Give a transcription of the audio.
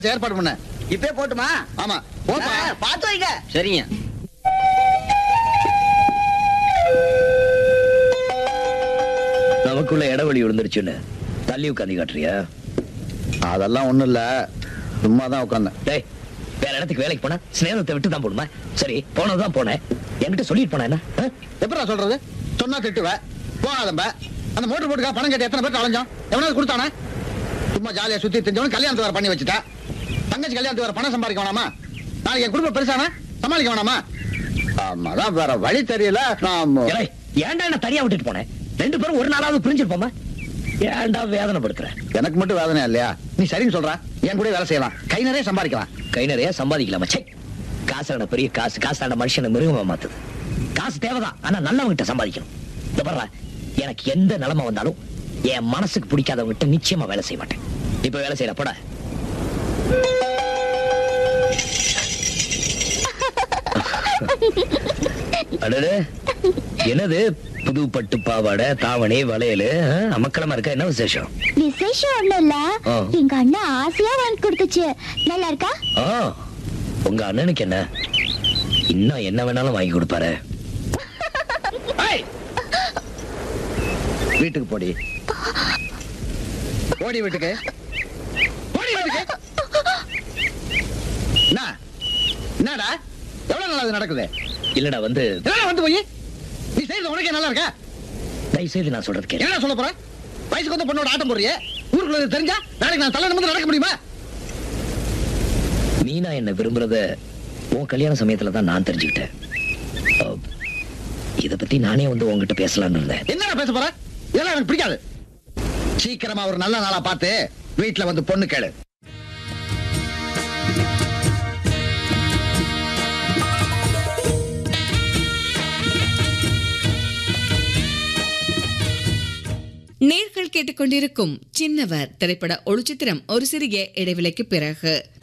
ஏற்பாடு பண்ண இப்பே போட்டுமா ஆமா போப்பா ஆ, பார்த்து வைங்க சரிங்க நமக்குள்ள இடைவெளி விழுந்துருச்சுன்னு தள்ளி உட்காந்து காட்டுறியா அதெல்லாம் ஒண்ணும் இல்ல சும்மா தான் உட்காந்தேன் டேய் வேற இடத்துக்கு வேலைக்கு போனா ஸ்நேகத்தை விட்டு தான் போடுமா சரி போனதுதான் போனேன் என்கிட்ட சொல்லிட்டு போனேன் என்ன ஆ? எப்படா சொல்றது சொன்னா திட்டுவ போகாதம்ப அந்த மோட்டர் போட்டுக்கா பணம் கேட்டு எத்தனை பேர் அலைஞ்சோம் எவனாவது கொடுத்தானே சும்மா ஜாலியா சுத்தி தெரிஞ்சவன் கல்யாணத்து வேற பண்ணி வச்சுட்டா தங்கச்சி கல்யாணத்துக்கு வேற பணம் சம்பாதிக்க வேணாமா நாளைக்கு என் குடும்பம் பெருசானா சமாளிக்க வேணாமா ஆமா அதான் வேற வழி தெரியல நான் ஏலே, ஏன்டா என்ன தனியா விட்டுட்டு போனேன் ரெண்டு பேரும் ஒரு நாளாவது பிரிஞ்சிருப்போமா ஏன்டா வேதனைப்படுத்துற எனக்கு மட்டும் வேதனை இல்லையா நீ சரின்னு சொல்ற என் கூட வேலை செய்யலாம் கை நிறைய சம்பாதிக்கலாம் கை நிறைய சம்பாதிக்கலாமா சே காசான பெரிய காசு காசான மனுஷனை மிருகமா மாத்துது காசு தேவைதான் ஆனா நல்லவங்கிட்ட சம்பாதிக்கணும் இந்த பாருடா, எனக்கு எந்த நிலைமை வந்தாலும் என் மனசுக்கு பிடிக்காதவங்கிட்ட நிச்சயமா வேலை செய்ய மாட்டேன் இப்ப வேலை செய்யற போட அடடே என்னது புது பட்டு பாவாடை தாவணி வளையல் ஆ, அமக்களமா இருக்க என்ன விசேஷம் விசேஷம் ஒண்ணும் இல்ல ஆ. எங்க அண்ணா ஆசையா வாங்கி கொடுத்துச்சு நல்லா இருக்கா ஆ உங்க அண்ணனுக்கு என்ன இன்னும் என்ன வேணாலும் வாங்கி கொடுப்பாரு ஏய், வீட்டுக்கு போடி ஓடி வீட்டுக்கு ஓடி வீட்டுக்கு என்ன என்னடா எவ்வளவு நாள் அது நடக்குது இல்லடா வந்து என்னடா வந்து போய் நீ செய்யறது உனக்கே நல்லா இருக்கா தயவு செய்து நான் சொல்றது கேளு என்னடா சொல்ல போற வயசுக்கு வந்து பொண்ணோட ஆட்டம் போடுறியே ஊருக்குள்ள இது தெரிஞ்சா நாளைக்கு நான் தலை நிமிர்ந்து நடக்க முடியுமா மீனா என்ன விரும்புறத உன் கல்யாண சமயத்துல தான் நான் தெரிஞ்சுக்கிட்டேன் அ, இத பத்தி நானே வந்து உன்கிட்ட பேசலாம்னு இருந்தேன் என்னடா பேச போற இதெல்லாம் எனக்கு பிடிக்காது சீக்கிரமா ஒரு நல்ல நாளா பார்த்து வீட்டுல வந்து பொண்ணு கேளு நேர்கள் கேட்டுக்கொண்டிருக்கும் சின்னவர் திரைப்பட ஒளிச்சித்திரம் ஒரு சிறிய இடைவெளிக்கு பிறகு